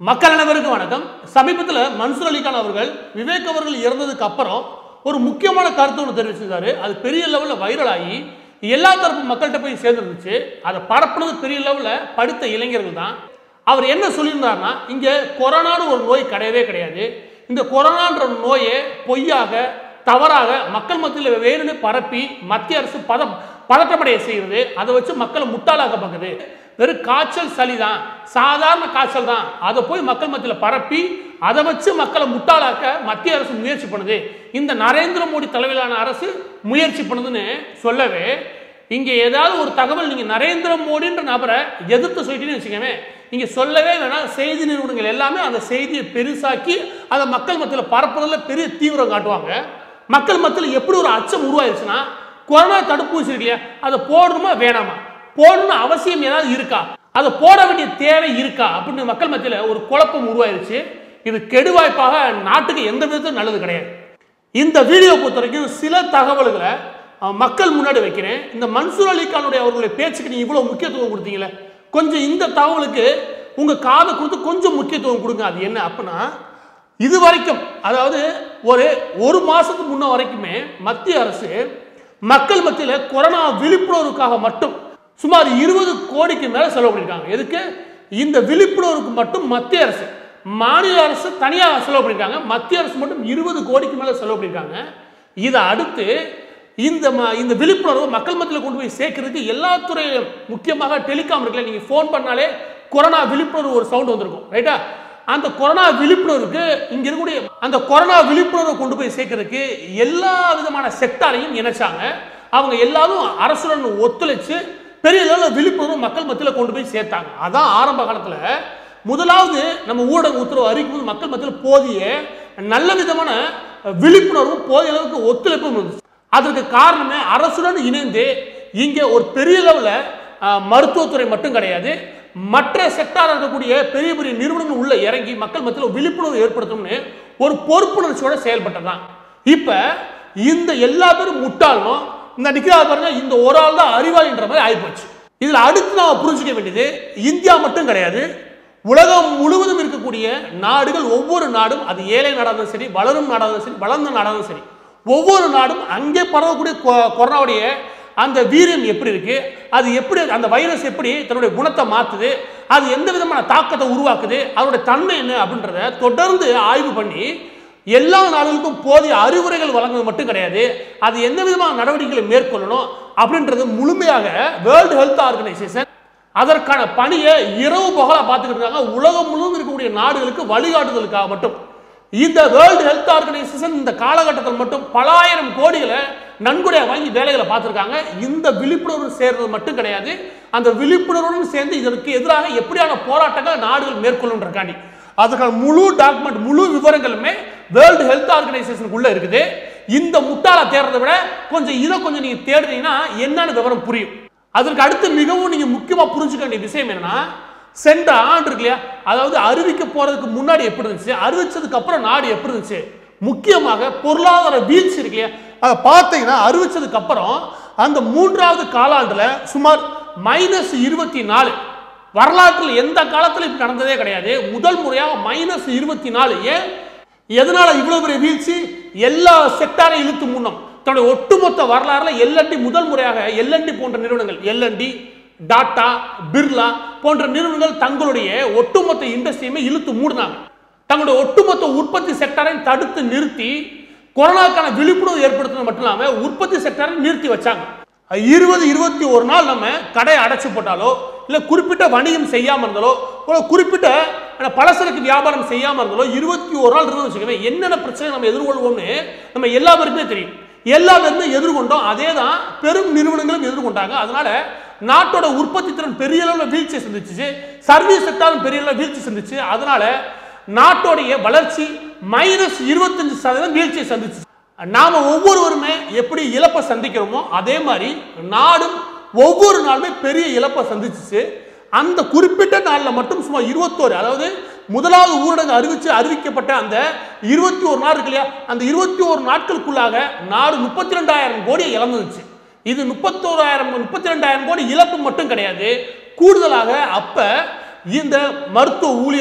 மக்கள் அனைவருக்கும் வணக்கம் சமீபத்தில் மன்சூர் அலிகான் அவர்கள் விவேக் அவர்கள் இறந்ததுக்கு அப்புறம் ஒரு முக்கியமான கருத்து ஒன்று தெரிவிச்சிருந்தாரு அது பெரிய லெவலில் வைரல் ஆகி எல்லா தரப்பு மக்கள்கிட்ட போய் சேர்ந்துருந்துச்சு அதை பரப்புனது பெரிய லெவலில் படித்த இளைஞர்கள் தான் அவர் என்ன சொல்லியிருந்தாருன்னா இங்கே கொரோனான்னு ஒரு நோய் கிடையவே கிடையாது இந்த கொரோனான்ற நோயை பொய்யாக தவறாக மக்கள் மத்தியில் வேணும்னு பரப்பி மத்திய அரசு பதம் பதட்டமடைய செய்கிறது அதை வச்சு மக்களை முட்டாளாக்க பார்க்குது வெறும் காய்ச்சல் சளி தான் சாதாரண காய்ச்சல் தான் அதை போய் மக்கள் மத்தியில் பரப்பி அதை வச்சு மக்களை முட்டாளாக்க மத்திய அரசு முயற்சி பண்ணுது இந்த நரேந்திர மோடி தலைமையிலான அரசு முயற்சி பண்ணுதுன்னு சொல்லவே இங்கே ஏதாவது ஒரு தகவல் நீங்கள் நரேந்திர மோடின்ற நபரை எதிர்த்து சொல்லிட்டீங்கன்னு வச்சுக்கோங்க இங்கே சொல்லவே வேணாம் செய்தி நிறுவனங்கள் எல்லாமே அந்த செய்தியை பெருசாக்கி அதை மக்கள் மத்தியில் பரப்புறதுல பெரிய தீவிரம் காட்டுவாங்க மக்கள் மத்தியில் எப்படி ஒரு அச்சம் உருவாயிருச்சுன்னா கொரோனா தடுப்பூசி இருக்கு இல்லையா அதை போடணுமா வேணாமா போடணும்னு அவசியம் ஏதாவது இருக்கா அதை போட வேண்டிய தேவை இருக்கா அப்படின்னு மக்கள் மத்தியில் ஒரு குழப்பம் உருவாயிருச்சு இது கெடுவாய்ப்பாக நாட்டுக்கு எந்த விதத்திலும் நல்லது கிடையாது இந்த வீடியோ பொறுத்த வரைக்கும் சில தகவல்களை அஹ், மக்கள் முன்னாடி வைக்கிறேன் இந்த மன்சூர் அலிகானுடைய அவர்களுடைய பேச்சுக்கு நீங்க இவ்வளவு முக்கியத்துவம் கொடுத்தீங்களே கொஞ்சம் இந்த தகவலுக்கு உங்க காதை கொடுத்து கொஞ்சம் முக்கியத்துவம் கொடுங்க அது என்ன அப்படின்னா இது வரைக்கும் அதாவது ஒரு ஒரு மாசத்துக்கு முன்ன வரைக்குமே மத்திய அரசு மக்கள் மத்தியில் கொரோனா விழிப்புணர்வுக்காக மட்டும் சுமார் இருபது கோடிக்கு மேல செலவு பண்ணியிருக்காங்க எதுக்கு இந்த விழிப்புணர்வுக்கு மட்டும் மத்திய அரசு மாநில அரசு தனியாக செலவு பண்ணியிருக்காங்க மத்திய அரசு மட்டும் இருபது கோடிக்கு மேல செலவு பண்ணியிருக்காங்க இதை அடுத்து இந்த ம- இந்த விழிப்புணர்வு மக்கள் மத்தியில் கொண்டு போய் சேர்க்கறதுக்கு எல்லா துறையிலும் முக்கியமாக டெலிகாம் இருக்குல்ல நீங்க ஃபோன் பண்ணாலே கொரோனா விழிப்புணர்வு ஒரு சவுண்ட் வந்திருக்கும் ரைட்டா அந்த கொரோனா விழிப்புணர்வுக்கு இங்க இருக்கக்கூடிய அந்த கொரோனா விழிப்புணர்வை கொண்டு போய் சேர்க்கறதுக்கு எல்லா விதமான செக்டாரையும் இணைச்சாங்க அவங்க எல்லாரும் அரசுடன் ஒத்துழைச்சு பெரிய அளவில் விழிப்புணர்வு மக்கள் மத்தியில் கொண்டு போய் சேர்த்தாங்க அதான் ஆரம்ப காலத்துல முதலாவது நம்ம ஊடக உத்தரவு அறிவிக்கும் போது மக்கள் மத்தியில் போதிய நல்ல விதமான விழிப்புணர்வும் போதிய அளவுக்கு ஒத்துழைப்பும் இருந்துச்சு அதற்கு காரணமே அரசுடன் இணைந்து இங்கே ஒரு பெரிய லெவலில் மருத்துவத்துறை மட்டும் கிடையாது மற்ற செக்டார் இருக்கக்கூடிய பெரிய பெரிய நிறுவனங்கள் உள்ள இறங்கி மக்கள் மத்தியில் விழிப்புணர்வு ஏற்படுத்தணும்னு ஒரு பொறுப்புணர்ச்சியோட செயல்பட்டதான் இப்ப இந்த எல்லா பேரும் முட்டாளும் இந்த நிக்கிறார் பாருங்க இந்த ஒரு ஆள் தான் அறிவாளின்ற மாதிரி ஆயிப்போச்சு இதுல அடுத்து நாம புரிஞ்சுக்க வேண்டியது இந்தியா மட்டும் கிடையாது உலகம் முழுவதும் இருக்கக்கூடிய நாடுகள் ஒவ்வொரு நாடும் அது ஏழை நாடாக இருந்தாலும் சரி வளரும் நாடாக இருந்தாலும் சரி வளர்ந்த நாடாக இருந்தாலும் சரி ஒவ்வொரு நாடும் அங்கே பரவக்கூடிய கொ- கொரோனாவுடைய அந்த வீரியம் எப்படி இருக்கு அது எப்படி அந்த வைரஸ் எப்படி தன்னுடைய குணத்தை மாத்துது அது எந்த விதமான தாக்கத்தை உருவாக்குது அதனுடைய தன்மை என்ன அப்படின்றத தொடர்ந்து ஆய்வு பண்ணி எல்லா நாடுகளுக்கும் போதிய அறிவுரைகள் வழங்குவது மட்டும் கிடையாது அது எந்த விதமான நடவடிக்கைகளை மேற்கொள்ளணும் அப்படின்றது முழுமையாக வேர்ல்டு ஹெல்த் ஆர்கனைசேஷன் அதற்கான பணியை இரவு பகலா பார்த்துக்கிட்டு இருக்காங்க உலகம் முழுவதும் இருக்கக்கூடிய நாடுகளுக்கு வழிகாட்டுதலுக்காக மட்டும் இந்த வேர்ல்டு ஹெல்த் ஆர்கனைசேஷன் இந்த காலகட்டத்தில் மட்டும் பலாயிரம் கோடிகளை நன்கொடையை வாங்கி வேலைகளை பார்த்துருக்காங்க இந்த விழிப்புணர்வு சேர்றது மட்டும் கிடையாது அந்த விழிப்புணர்வுடன் சேர்ந்து இதற்கு எதிராக எப்படியான போராட்டங்கள் நாடுகள் மேற்கொள்ளுன்றக்காண்டி அதுக்கான முழு டாக்குமெண்ட் முழு விவரங்களுமே வேர்ல்டு ஹெல்த் ஆர்கனைசேஷனுக்குள்ள இருக்குது இந்த முட்டாளை தேடுறதை விட கொஞ்சம் இதை கொஞ்சம் நீங்க தேடுறீங்கன்னா என்னன்னு விவரம் புரியும் அதற்கு அடுத்து மிகவும் நீங்க முக்கியமா புரிஞ்சுக்க வேண்டிய விஷயம் என்னன்னா சென்ற ஆண்டு இருக்கு இல்லையா அதாவது அறிவிக்க போறதுக்கு முன்னாடி எப்படி இருந்துச்சு அறிவிச்சதுக்கு அப்புறம் நாடு எப்படி இருந்துச்சு முக்கியமாக பொருளாதார வீழ்ச்சி இருக்கு இல்லையா அதை பார்த்தீங்கன்னா அறிவிச்சதுக்கு அப்புறம் அந்த மூன்றாவது காலாண்டுல சுமார் மைனஸ் இருபத்தி நாலு வரலாற்றில் எந்த காலத்தில் இப்படி நடந்ததே கிடையாது முதல் முறையாக மைனஸ் இருபத்தி நாலு ஏன் எதனால இவ்வளவு பெரிய வீழ்ச்சி எல்லா செக்டாரையும் இழுத்து முன்னம் தன்னுடைய ஒட்டுமொத்த வரலாறுல எல்என்டி முதல் முறையாக எல்என்டி போன்ற நிறுவனங்கள் எல்என்டி டாடா பிர்லா போன்ற நிறுவனங்கள் தங்களுடைய ஒட்டுமொத்த இண்டஸ்ட்ரியுமே இழுத்து மூடினாங்க தங்களுடைய ஒட்டுமொத்த உற்பத்தி செக்டரையும் தடுத்து நிறுத்தி கொரோனாக்கான விழிப்புணர்வு ஏற்படுத்துறது மட்டும் இல்லாம உற்பத்தி செக்டரை நிறுத்தி வச்சாங்க இருபது இருபத்தி ஒரு நாள் நம்ம கடையை அடைச்சு போட்டாலோ இல்ல குறிப்பிட்ட வணிகம் செய்யாம இருந்தாலோ ஒரு குறிப்பிட்ட அஹ், பலசரக்கு வியாபாரம் செய்யாம இருந்தாலோ இருபத்தி ஒரு நாள் இருந்தாலும் வச்சுக்கோங்க என்னென்ன பிரச்சனை நம்ம எதிர்கொள்வோம்னு நம்ம எல்லா பேருக்குமே தெரியும் எல்லா பேருமே எதிர்கொண்டோம் அதே தான் பெரும் நிறுவனங்களும் எதிர்கொண்டாங்க அதனால நாட்டோட உற்பத்தி திறன் பெரிய அளவில் வீழ்ச்சி சந்திச்சு சர்வீஸ் செக்டாரும் பெரிய அளவில் வீழ்ச்சி சந்திச்சு அதனால நாட்டோடைய வளர்ச்சி மைனஸ் இருபத்தஞ்சு சதவீதம் வீழ்ச்சியை சந்திச்சு நாம ஒவ்வொருவருமே எப்படி இழப்பை சந்திக்கிறோமோ அதே மாதிரி நாடும் ஒவ்வொரு நாளுமே பெரிய இழப்பை சந்திச்சுச்சு அந்த குறிப்பிட்ட நாளில் மட்டும் சுமார் இருபத்தோரு அதாவது முதலாவது ஊரடங்கு அறிவிச்சு அறிவிக்கப்பட்ட அந்த இருபத்தி ஒரு நாள் இருக்கு இல்லையா அந்த இருபத்தி ஒரு நாட்களுக்குள்ளாக நாடு முப்பத்தி ரெண்டாயிரம் கோடியை இழந்துச்சு இது முப்பத்தோராயிரம் முப்பத்தி ரெண்டாயிரம் கோடி இழப்பு மட்டும் கிடையாது கூடுதலாக அப்ப இந்த மருத்துவ ஊழியர்கள்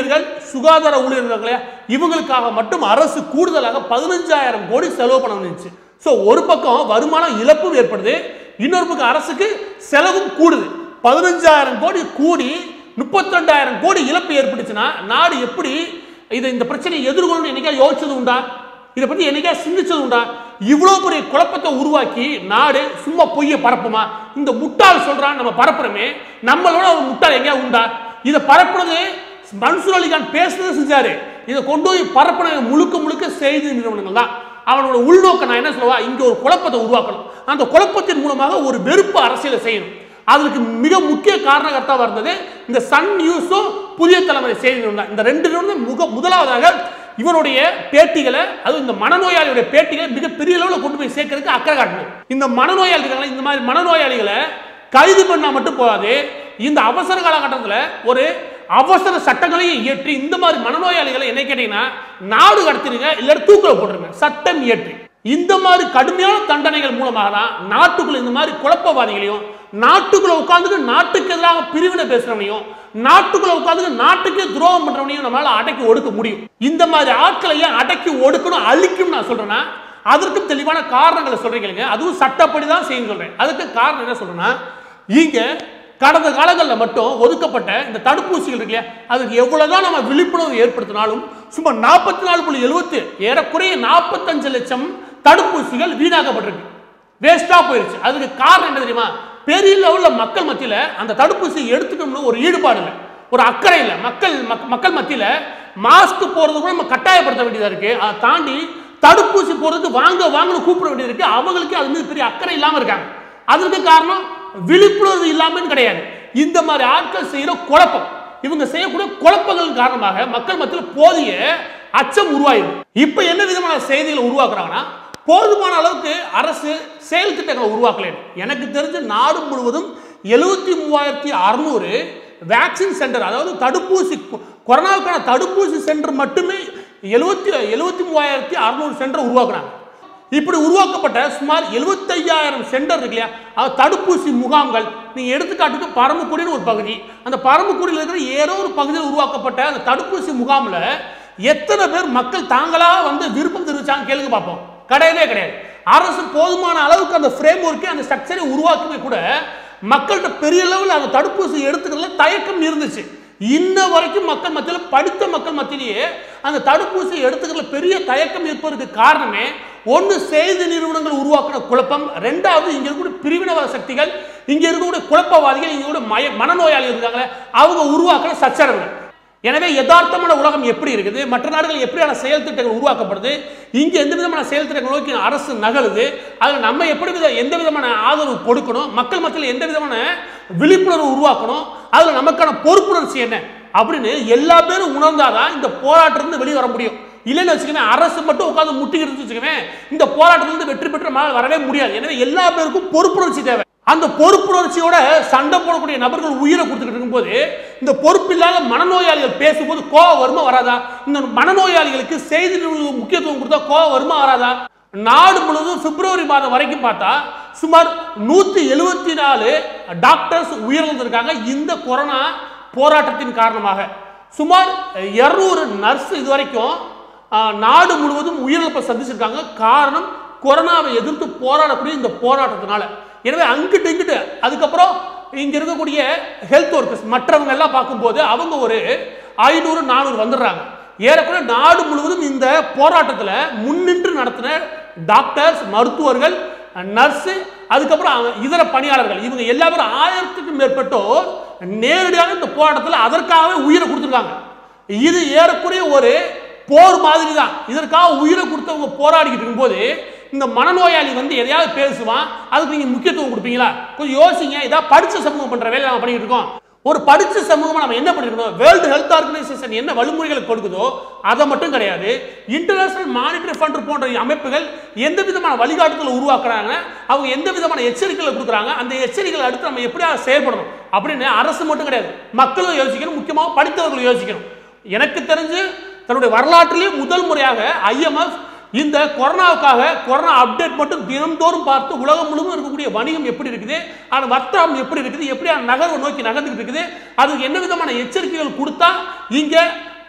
சுகாதார ஊழியர்கள் இருக்காங்க இல்லையா இவங்களுக்காக மட்டும் அரசு கூடுதலாக பதினஞ்சாயிரம் கோடி செலவு பண்ண வந்துச்சு ஸோ ஒரு பக்கம் வருமானம் இழப்பும் ஏற்படுது இன்னொரு பக்கம் அரசுக்கு செலவும் கூடுது பதினஞ்சாயிரம் கோடி கூடி முப்பத்திரெண்டாயிரம் கோடி இழப்பு ஏற்பட்டுச்சுன்னா நாடு எப்படி இதை இந்த பிரச்சனையை எதிர்கொள்ளணும் என்னைக்கா யோசிச்சது உண்டா இதை பத்தி என்னைக்கா சிந்திச்சது உண்டா இவ்வளவு பெரிய குழப்பத்தை உருவாக்கி நாடு சும்மா பொய்ய பரப்புமா இந்த முட்டாள் சொல்றான் நம்ம பரப்புறோமே நம்மளோட ஒரு முட்டாள் எங்கேயா உண்டா இதை பரப்புறது மன்சூர் அலிகான் பேசுனது செஞ்சாரு இதை கொண்டு போய் பரப்புன முழுக்க முழுக்க செய்தி நிறுவனங்கள் தான் அவனோட உள்நோக்கம் நான் என்ன சொல்லுவா இங்க ஒரு குழப்பத்தை உருவாக்கணும் அந்த குழப்பத்தின் மூலமாக ஒரு வெறுப்பு அரசியலை செய்யணும் அதுக்கு மிக முக்கிய காரணகர்த்தாவா இருந்தது இந்த சன் நியூஸும் புதிய தலைமுறை செய்தி நிறுவனம் தான். இந்த ரெண்டு நிறுவனம் முக முதலாவதாக இவருடைய பேட்டிகளை அதுவும் இந்த மனநோயாளியுடைய பேட்டிகளை மிகப்பெரிய அளவில் கொண்டு போய் சேர்க்கறதுக்கு அக்கறை காட்டணும் இந்த மனநோயாளி இருக்காங்களா இந்த மாதிரி மனநோயாளிகளை கைது பண்ணா மட்டும் போகாது இந்த அவசர காலகட்டத்தில் ஒரு அவசர சட்டங்களையும் இயற்றி இந்த மாதிரி மனநோயாளிகளை என்ன கேட்டீங்கன்னா நாடு கடத்திடுங்க இல்ல தூக்கில போட்டுருங்க சட்டம் இயற்றி இந்த மாதிரி கடுமையான தண்டனைகள் மூலமாக தான் நாட்டுக்குள்ள இந்த மாதிரி குழப்பவாதிகளையும் நாட்டுக்குள்ள உட்கார்ந்துட்டு நாட்டுக்கு எதிராக பிரிவினை பேசுறவனையும் நாட்டுக்குள்ள உட்கார்ந்து நாட்டுக்கே துரோகம் பண்றவனையும் நம்மளால அடக்கி ஒடுக்க முடியும் இந்த மாதிரி ஆட்களையே அடக்கி ஒடுக்கணும் அழிக்கும் நான் சொல்றேன்னா அதற்கும் தெளிவான காரணங்களை சொல்றீங்க அதுவும் சட்டப்படி தான் செய்யும் சொல்றேன் அதுக்கு காரணம் என்ன சொல்றேன்னா இங்க கடந்த காலங்களில் மட்டும் ஒதுக்கப்பட்ட இந்த தடுப்பூசிகள் இருக்கு இல்லையா அதுக்கு எவ்வளவுதான் நம்ம விழிப்புணர்வு ஏற்படுத்தினாலும் சும்மா நாற்பத்தி நாலு புள்ளி எழுபத்து ஏறக்குறைய நாற்பத்தஞ்சு லட்சம் தடுப்பூசிகள் வீணாக்கப்பட்டிருக்கு வேஸ்டா போயிருச்சு அதுக்கு காரணம் என்ன தெரியுமா பெரிய லெவலில் மக்கள் மத்தியில அந்த தடுப்பூசி எடுத்துக்கணும்னு ஒரு ஈடுபாடு இல்லை ஒரு அக்கறை இல்லை மக்கள் மக்- மக்கள் மத்தியில மாஸ்க் போறது கூட நம்ம கட்டாயப்படுத்த வேண்டியதா இருக்கு அதை தாண்டி தடுப்பூசி போறதுக்கு வாங்க வாங்கன்னு கூப்பிட வேண்டியது இருக்கு அவங்களுக்கு அது மீது பெரிய அக்கறை இல்லாம இருக்காங்க அதற்கு காரணம் விழிப்புணர்வு இல்லாமல் கிடையாது இந்த மாதிரி ஆட்கள் செய்யற குழப்பம் இவங்க செய்யக்கூடிய குழப்பங்கள் காரணமாக மக்கள் மத்தியில் போதிய அச்சம் உருவாயிடும் இப்ப என்ன விதமான செய்திகளை உருவாக்குறாங்கன்னா போதுமான அளவுக்கு அரசு செயல் திட்டங்களை உருவாக்கல எனக்கு தெரிஞ்ச நாடு முழுவதும் எழுபத்தி மூவாயிரத்தி அறுநூறு வேக்சின் சென்டர் அதாவது தடுப்பூசி கொ- கொரோனாவுக்கான தடுப்பூசி சென்டர் மட்டுமே எழுபத்தி எழுபத்தி மூவாயிரத்தி அறுநூறு சென்டர் உருவாக்குறாங்க இப்படி உருவாக்கப்பட்ட சுமார் 75000 சென்டர் இருக்கு இல்லையா அது தடுப்பூசி முகாம்கள் நீங்க எடுத்துக்காட்டுக்கு பரமக்குடின்னு ஒரு பகுதி அந்த பரமக்குடியில் இருக்கிற ஏதோ ஒரு பகுதியில் உருவாக்கப்பட்ட அந்த தடுப்பூசி முகாம்ல எத்தனை பேர் மக்கள் தாங்களா வந்து விருப்பம் தெரிவிச்சாங்க கேளுங்க பார்ப்போம் கிடையவே கிடையாது அரசு போதுமான அளவுக்கு அந்த ஃப்ரேம் ஒர்க்கை அந்த ஸ்ட்ரக்சரை உருவாக்குமே கூட மக்கள்கிட்ட பெரிய லெவலில் அந்த தடுப்பூசி எடுத்துக்கிறதுல தயக்கம் இருந்துச்சு இன்ன வரைக்கும் மக்கள் மத்தியில் படித்த மக்கள் மத்தியிலேயே அந்த தடுப்பூசி எடுத்துக்கிறதுல பெரிய தயக்கம் இருப்பதற்கு காரணமே ஒன்று செய்தி நிறுவனங்கள் உருவாக்கின குழப்பம் ரெண்டாவது இங்க இருக்கக்கூடிய பிரிவினவாத சக்திகள் இங்க இருக்கக்கூடிய குழப்பவாதிகள் இங்க கூட மய மனநோயாளி இருக்காங்களே அவங்க உருவாக்கின சச்சரவுகள் எனவே யதார்த்தமான உலகம் எப்படி இருக்குது மற்ற நாடுகள் எப்படியான செயல் திட்டங்கள் உருவாக்கப்படுது இங்க எந்த விதமான செயல் திட்டங்கள் நோக்கி அரசு நகலுது அதில் நம்ம எப்படி வித எந்த விதமான ஆதரவு கொடுக்கணும் மக்கள் மத்தியில் எந்த விதமான விழிப்புணர்வு உருவாக்கணும் அதில் நமக்கான பொறுப்புணர்ச்சி என்ன அப்படின்னு எல்லா பேரும் உணர்ந்தாதான் இந்த போராட்டத்திலிருந்து வெளியே வர முடியும் இல்லைன்னு வச்சுக்கவே அரசு மட்டும் உட்கார்ந்து முட்டிக்கிட்டு வச்சுக்கவே இந்த போராட்டத்திலிருந்து வெற்றி பெற்ற நம்மளால வரவே முடியாது எனவே எல்லா பேருக்கும் பொறுப்புணர்ச்சி தேவை அந்த பொறுப்புணர்ச்சியோட சண்டை போடக்கூடிய நபர்கள் உயிரை கொடுத்துக்கிட்டு இருக்கும்போது இந்த பொறுப்பில்லாத மனநோயாளிகள் பேசும்போது கோவம் வருமா வராதா இந்த மனநோயாளிகளுக்கு செய்தி நிறுவனங்களுக்கு முக்கியத்துவம் கொடுத்தா கோவம் வருமா வராதா நாடு முழுவதும் பிப்ரவரி மாதம் வரைக்கும் பார்த்தா சுமார் நூத்தி எழுபத்தி நாலு டாக்டர்ஸ் உயிரிழந்திருக்காங்க இந்த கொரோனா போராட்டத்தின் காரணமாக சுமார் இருநூறு நர்ஸ் இது வரைக்கும் ஆஹ், நாடு முழுவதும் உயிரிழப்பை சந்திச்சிருக்காங்க காரணம் கொரோனாவை எதிர்த்து போராடக்கூடிய இந்த போராட்டத்தினால எனவே அங்கிட்டு இங்கிட்டு அதுக்கப்புறம் இங்க இருக்கக்கூடிய ஹெல்த் ஒர்க்கர்ஸ் மற்றவங்க எல்லாம் பார்க்கும்போது அவங்க ஒரு ஐநூறு நானூறு வந்துடுறாங்க ஏறக்குறைய நாடு முழுவதும் இந்த போராட்டத்தில் முன்னின்று நடத்தின டாக்டர்ஸ் மருத்துவர்கள் நர்ஸு அதுக்கப்புறம் அவங்க இதர பணியாளர்கள் இவங்க எல்லா பேரும் ஆயிரத்துக்கும் மேற்பட்டோர் நேரடியாக இந்த போராட்டத்தில் அதற்காகவே உயிரை கொடுத்துருக்காங்க இது ஏறக்குறைய ஒரு போர் மாதிரி தான் இதற்காக உயிரை கொடுத்தவங்க போராடிக்கிட்டு இருக்கும்போது இந்த மனநோயாளி வந்து எதையாவது பேசுவான் அதுக்கு நீங்க முக்கியத்துவம் கொடுப்பீங்களா கொஞ்சம் யோசிங்க இதான் படிச்ச சமூகம் பண்ற வேலை நம்ம பண்ணிட்டு இருக்கோம் ஒரு படிச்ச சமூகமா நம்ம என்ன பண்ணிருக்கோம் வேர்ல்டு ஹெல்த் ஆர்கனைசேஷன் என்ன வழிமுறைகளை கொடுக்குதோ அதை மட்டும் கிடையாது இன்டர்நேஷனல் மானிட்டரி ஃபண்ட் போன்ற அமைப்புகள் எந்த விதமான வழிகாட்டுதலை உருவாக்குறாங்க அவங்க எந்த விதமான எச்சரிக்கைகளை கொடுக்குறாங்க அந்த எச்சரிக்கைகளை அடுத்து நம்ம எப்படியா செயல்படணும் அப்படின்னு அரசு மட்டும் கிடையாது மக்களும் யோசிக்கணும் முக்கியமாக படித்தவர்களும் யோசிக்கணும் எனக்கு தெரிஞ்சு தன்னுடைய வரலாற்றிலேயே முதல் முறையாக ஐஎம்எஃப் இந்த கொரோனாவுக்காக கொரோனா அப்டேட் மட்டும் தினந்தோறும் பார்த்து உலகம் முழுவதும் இருக்கக்கூடிய வணிகம் எப்படி இருக்குது அந்த வர்த்தகம் எப்படி இருக்குது எப்படியான நகர்வை நோக்கி நகர்ந்துகிட்டு இருக்குது அதுக்கு என்ன விதமான எச்சரிக்கைகள் கொடுத்தா இங்க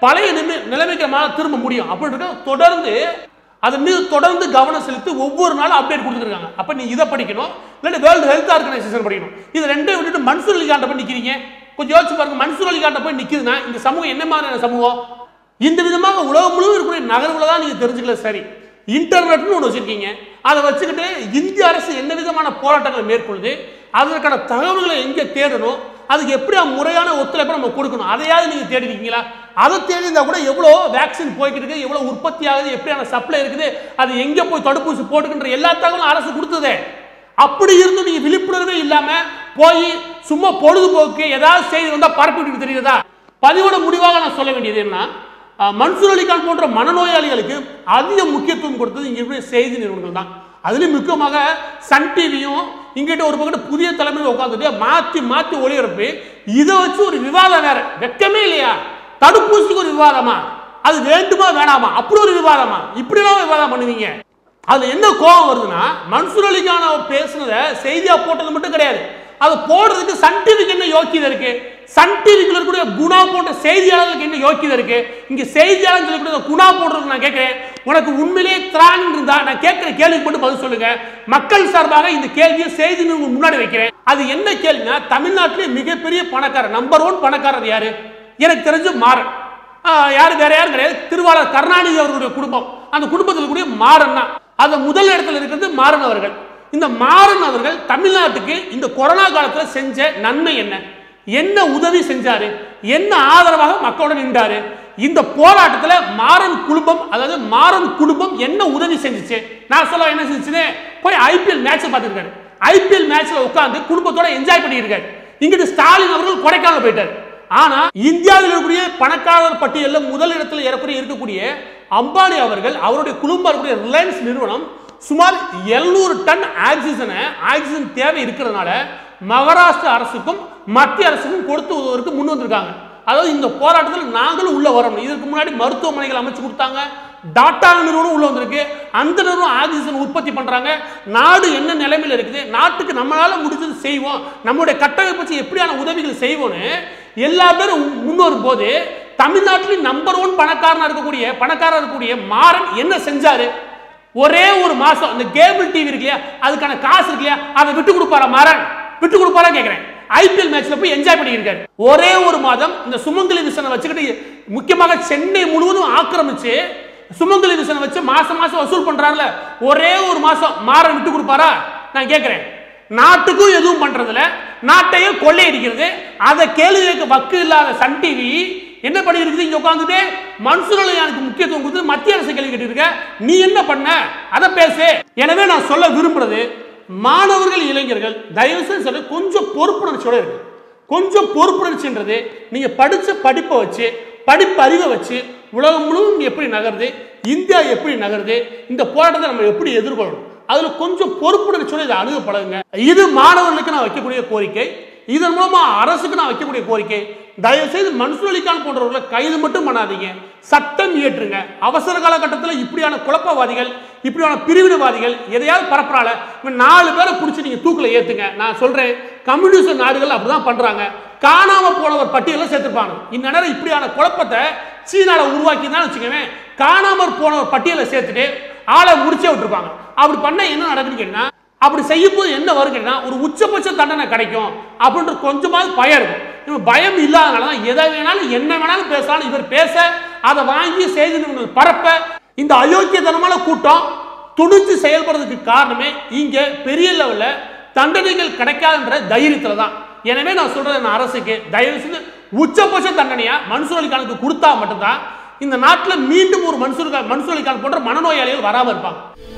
பழைய நிமி- நிலைமைக்கு நம்மளால திரும்ப முடியும் அப்படின்னு தொடர்ந்து அதன் மீது தொடர்ந்து கவனம் செலுத்தி ஒவ்வொரு நாளும் அப்டேட் கொடுத்துருக்காங்க அப்ப நீ இதை படிக்கணும் இல்லாட்டி வேர்ல்டு ஹெல்த் ஆர்கனைசேஷன் படிக்கணும் இது ரெண்டையும் விட்டுட்டு மன்சூர் அலிகாண்ட போய் நிக்கிறீங்க கொஞ்சம் யோசிச்சு பாருங்க மன்சூர் அலிகாண்ட போய் நிக்குதுன்னா இந்த சமூகம் என்ன மாதிரியான சமூகம் இந்த விதமாக உலகம் முழுவதும் இருக்கக்கூடிய நகர்வுல தான் நீங்க தெரிஞ்சுக்கல சரி இன்டர்நெட்னு ஒன்று வச்சிருக்கீங்க அதை வச்சுக்கிட்டு இந்திய அரசு என்ன விதமான போராட்டங்களை மேற்கொள்ளுது அதற்கான தகவல்களை எங்கே தேடணும் அதுக்கு எப்படி முறையான ஒத்துழைப்பை நம்ம கொடுக்கணும் அதையாவது நீங்க தேடிருக்கீங்களா அதை தேடிந்தா கூட எவ்வளோ வேக்சின் போய்கிட்டு இருக்கு எவ்வளோ உற்பத்தி ஆகுது எப்படியான சப்ளை இருக்குது அது எங்கே போய் தடுப்பூசி போட்டுக்கின்ற எல்லா தகவலும் அரசு கொடுத்ததே அப்படி இருந்தும் நீங்க விழிப்புணர்வே இல்லாம போய் சும்மா பொழுதுபோக்கு ஏதாவது செய்தி வந்தா பரப்பி விட்டு தெரியுதா பதிவோட முடிவாக நான் சொல்ல வேண்டியது என்ன அஹ், மன்சூர் அலிகான் போன்ற மனநோயாளிகளுக்கு அதிக முக்கியத்துவம் கொடுத்தது இங்க இருக்கிற செய்தி நிறுவனங்கள் தான் அதுலயும் முக்கியமாக சன் டிவியும் இங்கிட்ட ஒரு பக்கத்து புதிய தலைமையில் உட்காந்துட்டு மாத்தி மாத்தி ஒளிபரப்பு இதை வச்சு ஒரு விவாதம் வேற வெக்கமே இல்லையா தடுப்பூசிக்கு ஒரு விவாதமா அது வேண்டுமா வேணாமா அப்படி ஒரு விவாதமா இப்படிலாம் விவாதம் பண்ணுவீங்க அதுல என்ன கோபம் வருதுன்னா மன்சூர் அலிகான் அவர் பேசுனத செய்தியா போட்டது மட்டும் கிடையாது அது போடுறதுக்கு சன் டிவிக்கு என்ன யோக்கியதை இருக்கு சன் டிவிக்குள்ள இருக்கக்கூடிய குணா போன்ற செய்தியாளர்களுக்கு என்ன யோக்கியதை இருக்கு இங்க செய்தியாளர் சொல்லக்கூடிய குணா போடுறதுக்கு நான் கேட்கிறேன் உனக்கு உண்மையிலேயே திராணி இருந்தா நான் கேட்கிற கேள்விக்கு மட்டும் பதில் சொல்லுங்க மக்கள் சார்பாக இந்த கேள்வியை செய்தி நிறுவனம் முன்னாடி வைக்கிறேன் அது என்ன கேள்வினா தமிழ்நாட்டிலே மிகப்பெரிய பணக்காரர் நம்பர் ஒன் பணக்காரர் யாரு எனக்கு தெரிஞ்சு மாறன் ஆஹ் யாரு வேற யாரும் கிடையாது திருவாளர் கருணாநிதி அவர்களுடைய குடும்பம் அந்த குடும்பத்தில் கூடிய மாறன் தான் அது முதல் இடத்துல இருக்கிறது மாறன் அவர்கள் இந்த மாறன் அவர்கள் தமிழ்நாட்டுக்கு இந்த கொரோனா காலத்துல செஞ்ச நன்மை என்ன என்ன உதவி செஞ்சாரு என்ன ஆதரவாக மக்களோட நின்றாரு இந்த போராட்டத்துல மாறன் குடும்பம் அதாவது மாறன் குடும்பம் என்ன உதவி செஞ்சுச்சு நான் சொல்ல என்ன செஞ்சுச்சு போய் ஐபிஎல் மேட்ச் பார்த்துருக்காரு ஐபிஎல் மேட்ச்ல உட்கார்ந்து குடும்பத்தோட என்ஜாய் பண்ணியிருக்காரு இங்கிட்டு ஸ்டாலின் அவர்கள் கொடைக்கானல் போயிட்டார் ஆனா இந்தியாவில் இருக்கக்கூடிய பணக்காரர் பட்டியலில் முதல் இடத்துல ஏறக்குறைய இருக்கக்கூடிய அம்பானி அவர்கள் அவருடைய குடும்பம் இருக்கக்கூடிய ரிலையன்ஸ் நிறுவனம் சுமார் 700 டன் ஆக்சிஜனை ஆக்சிஜன் தேவை இருக்கிறதுனால மகாராஷ்டிரா அரசுக்கும் மத்திய அரசுக்கும் கொடுத்து உதவுவதற்கு முன் வந்திருக்காங்க அதாவது இந்த போராட்டத்தில் நாங்களும் உள்ள வரணும் இதுக்கு முன்னாடி மருத்துவமனைகள் அமைச்சு கொடுத்தாங்க டாடா நிறுவனம் உள்ள வந்திருக்கு அந்த நிறுவனம் ஆக்சிஜன் உற்பத்தி பண்றாங்க நாடு என்ன நிலைமையில இருக்குது நாட்டுக்கு நம்மளால முடிஞ்சது செய்வோம் நம்மளுடைய கட்டமைப்பு வச்சு எப்படியான உதவிகள் செய்வோம்னு எல்லா பேரும் முன்னோரும் போது தமிழ்நாட்டில் நம்பர் ஒன் பணக்காரனா இருக்கக்கூடிய பணக்காரர் இருக்கக்கூடிய மாறன் என்ன செஞ்சாரு ஒரே ஒரு மாசம் இந்த கேபிள் டிவி இருக்கு இல்லையா அதுக்கான காசு இருக்கு இல்லையா அதை விட்டு கொடுப்பாரா மாறன் விட்டு கொடுப்பாரா கேட்கிறேன் ஐபிஎல் மேட்ச்ல போய் என்ஜாய் பண்ணியிருக்காரு ஒரே ஒரு மாதம் இந்த சுமங்கலி விசனை வச்சுக்கிட்டு முக்கியமாக சென்னை முழுவதும் ஆக்கிரமிச்சு சுமங்கலி விசனை வச்சு மாசம் மாசம் வசூல் பண்றாருல ஒரே ஒரு மாசம் மாறன் விட்டு கொடுப்பாரா நான் கேட்கிறேன் நாட்டுக்கும் எதுவும் பண்றதில்ல நாட்டையே கொள்ளையடிக்கிறது அதை கேள்வி கேட்க வக்கு இல்லாத சன் டிவி என்ன பண்ணிருக்குது இங்க உட்காந்துட்டு மன்சூர் அலியானுக்கு முக்கியத்துவம் கொடுத்து மத்திய அரசு கேள்வி கேட்டு இருக்க நீ என்ன பண்ண அதை பேசு எனவே நான் சொல்ல விரும்புறது மாணவர்கள் இளைஞர்கள் தயவு செய்து சொல்ல கொஞ்சம் பொறுப்புணர்ச்சியோட இருக்கு கொஞ்சம் பொறுப்புணர்ச்சின்றது நீங்க படிச்ச படிப்பை வச்சு படிப்பு அறிவை வச்சு உலகம் முழுவதும் எப்படி நகருது இந்தியா எப்படி நகருது இந்த போராட்டத்தை நம்ம எப்படி எதிர்கொள்ளணும் அதுல கொஞ்சம் பொறுப்புணர்ச்சியோட இதை அணுக பழகுங்க இது மாணவர்களுக்கு நான் வைக்கக்கூடிய கோரிக்கை இதன் மூலமா அரசுக்கு நான் வைக்கக்கூடிய கோரிக்கை தயவு செய்து மன்சூர் அலிகான் போன்றவர்களை கைது மட்டும் பண்ணாதீங்க சட்டம் இயற்றுங்க அவசர காலகட்டத்தில் இப்படியான குழப்பவாதிகள் இப்படியான பிரிவினைவாதிகள் எதையாவது பரப்புறால இவன் நாலு பேரை பிடிச்சி நீங்க தூக்கில் ஏத்துங்க நான் சொல்றேன் கம்யூனிஸ்ட் நாடுகள் அப்படிதான் பண்றாங்க காணாம போனவர் பட்டியலில் சேர்த்துருப்பாங்க இந்நேரம் இப்படியான குழப்பத்தை சீனால உருவாக்கி தான் வச்சுக்கவேன் காணாமற் போனவர் பட்டியலை சேர்த்துட்டு ஆளை முடிச்சே விட்டுருப்பாங்க அப்படி பண்ண என்ன நடக்குதுன்னு கேட்டீங்கன்னா அப்படி செய்யும் போது என்ன வரும் கேட்டீங்கன்னா ஒரு உச்சபட்ச தண்டனை கிடைக்கும் அப்படின்ற கொஞ்சமாவது பயம் இருக்கும் இவன் பயம் இல்லாதனால தான் எதை வேணாலும் என்ன வேணாலும் பேசலாம் இவர் பேச அதை வாங்கி செய்தி நிறுவனங்கள் பரப்ப இந்த அயோக்கியத்தனமான கூட்டம் துணிஞ்சு செயல்படுறதுக்கு காரணமே இங்க பெரிய லெவல்ல தண்டனைகள் கிடைக்காதுன்ற தைரியத்துல தான் எனவே நான் சொல்றது நான் அரசுக்கு தயவு செய்து உச்சபட்ச தண்டனையா மன்சூர் அலிகானுக்கு கொடுத்தா மட்டும்தான் இந்த நாட்டில் மீண்டும் ஒரு மன்சூர் மன்சூர் அலிகான் போன்ற மனநோயாளிகள் வராம இருப்பாங்க